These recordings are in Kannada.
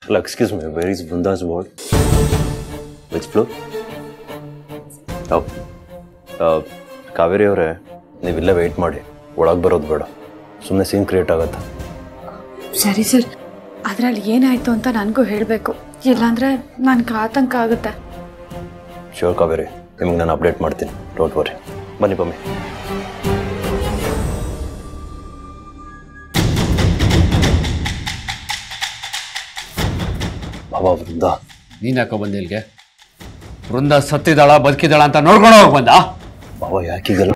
Hello, excuse me, where is Vrinda's ward? Which floor? Oh. Uh, Kaveri ಅವರೇ ನೀವಿಲ್ಲೇ ವೆಯ್ಟ್ ಮಾಡಿ ಒಳಗೆ ಬರೋದು ಬೇಡ ಸುಮ್ಮನೆ ಸೀನ್ ಕ್ರಿಯೇಟ್ ಆಗತ್ತೆ ಸರಿ ಸರ್ ಅದರಲ್ಲಿ ಏನಾಯಿತು ಅಂತ ನನಗೂ ಹೇಳಬೇಕು ಇಲ್ಲಾಂದರೆ ನನಗೆ ಆತಂಕ ಆಗುತ್ತೆ ಶ್ಯೂರ್ ಕಾವೇರಿ ನಿಮಗೆ ನಾನು ಅಪ್ಡೇಟ್ ಮಾಡ್ತೀನಿ ಡೋಂಟ್ ವರಿ ಬನ್ನಿ ಬಮ್ಮಿ ಬಾಬಾ ವೃಂದ ನೀನ್ ಯಾಕೋ ಬಂದೆ ಇಲ್ಲಿಗೆ ವೃಂದ ಸತ್ತಿದಾಳ ಬದುಕಿದಾಳ ಅಂತ ನೋಡ್ಕೊಂಡು ಹೋಗಿ ಬಂದ ಬಾಬಾ ಯಾಕೀಗಲ್ಲ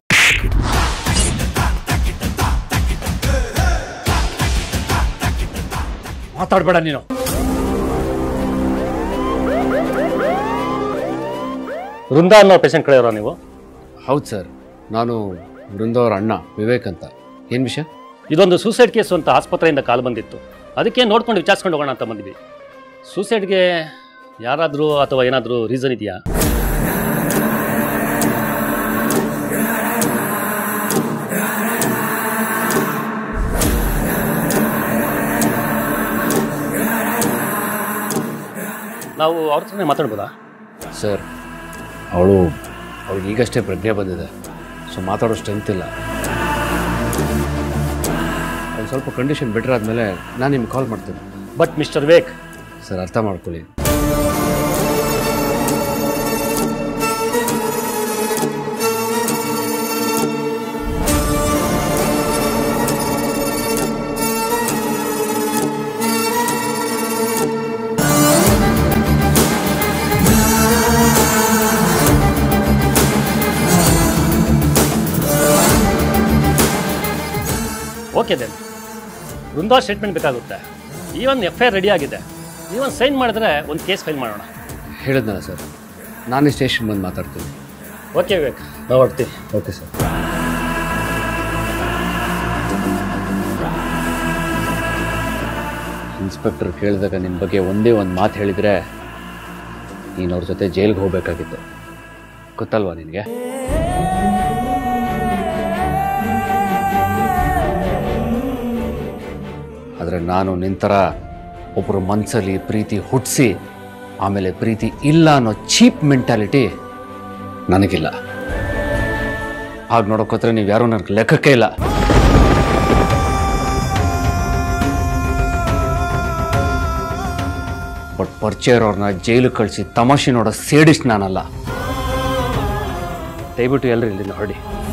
ಮಾತಾಡ್ಬೇಡ ನೀನು ವೃಂದ ಅನ್ನೋ ಪೇಷಂಟ್ ಕಡೆಯವರ ನೀವು ಹೌದು ಸರ್ ನಾನು ವೃಂದ ಅವ್ರ ಅಣ್ಣ ವಿವೇಕ್ ಅಂತ ಏನು ವಿಷಯ ಇದೊಂದು ಸೂಸೈಡ್ ಕೇಸು ಅಂತ ಆಸ್ಪತ್ರೆಯಿಂದ ಕಾಲ್ ಬಂದಿತ್ತು ಅದಕ್ಕೆ ನೋಡ್ಕೊಂಡು ವಿಚಾರಿಸ್ಕೊಂಡು ಹೋಗೋಣ ಅಂತ ಬಂದ್ವಿ ಸೂಸೈಡ್ಗೆ ಯಾರಾದರೂ ಅಥವಾ ಏನಾದರೂ ರೀಸನ್ ಇದೆಯಾ ನಾವು ಅವ್ರ ಹತ್ರನೇ ಮಾತಾಡ್ಬೋದಾ ಸರ್ ಅವಳು ಅವಳಿಗೆ ಈಗಷ್ಟೇ ಪ್ರಜ್ಞೆ ಬಂದಿದೆ ಸೊ ಮಾತಾಡೋ ಸ್ಟ್ರೆಂತ್ ಇಲ್ಲ ಅವ್ಳು ಸ್ವಲ್ಪ ಕಂಡೀಷನ್ ಬೆಟರ್ ಆದಮೇಲೆ ನಾನು ನಿಮ್ಗೆ ಕಾಲ್ ಮಾಡ್ತೀನಿ ಬಟ್ ಮಿಸ್ಟರ್ ವಿವೇಕ್ ಸರ್ ಅರ್ಥ ಮಾಡ್ಕೊಳ್ಳಿ ಓಕೆ ದೆನ್ ವೃಂದಾ ಸ್ಟೇಟ್ಮೆಂಟ್ ಬೇಕಾಗುತ್ತೆ even F I R ready ಆಗಿದೆ ನೀವೊಂದು ಸೈನ್ ಮಾಡಿದ್ರೆ ಒಂದು ಕೇಸ್ ಫೈಲ್ ಮಾಡೋಣ ಹೇಳಿದ್ನಲ್ಲ ಸರ್ ನಾನೇ ಸ್ಟೇಷನ್ ಬಂದು ಮಾತಾಡ್ತೀನಿ ಓಕೆ ವಿವೇಕ್ ನಾವು ಹೊಡ್ತೀವಿ ಓಕೆ ಸರ್ ಇನ್ಸ್ಪೆಕ್ಟರ್ ಕೇಳಿದಾಗ ನಿನ್ನ ಬಗ್ಗೆ ಒಂದೇ ಒಂದು ಮಾತು ಹೇಳಿದರೆ ನೀನು ಅವ್ರ ಜೊತೆ ಜೈಲ್ಗೆ ಹೋಗಬೇಕಾಗಿತ್ತು ಗೊತ್ತಲ್ವಾ ನಿನಗೆ ಆದರೆ ನಾನು ನಿಂತರ ಒಬ್ಬರು ಮನಸ್ಸಲ್ಲಿ ಪ್ರೀತಿ ಹುಟ್ಟಿಸಿ ಆಮೇಲೆ ಪ್ರೀತಿ ಇಲ್ಲ ಅನ್ನೋ ಚೀಪ್ ಮೆಂಟ್ಯಾಲಿಟಿ ನನಗಿಲ್ಲ ಹಾಗೆ ನೋಡೋಕೋದ್ರೆ ನೀವು ಯಾರೂ ನನಗೆ ಲೆಕ್ಕಕ್ಕೆ ಇಲ್ಲ ಬಟ್ ಪರಿಚಯ ಇರೋರ್ನ ಜೈಲಿಗೆ ಕಳಿಸಿ ತಮಾಷೆ ನೋಡೋ ಸೇಡಿಸ್ಟ್ ನಾನಲ್ಲ ದಯವಿಟ್ಟು ಎಲ್ಲರೂ ಇಲ್ಲಿಂದ ಹೊರಡಿ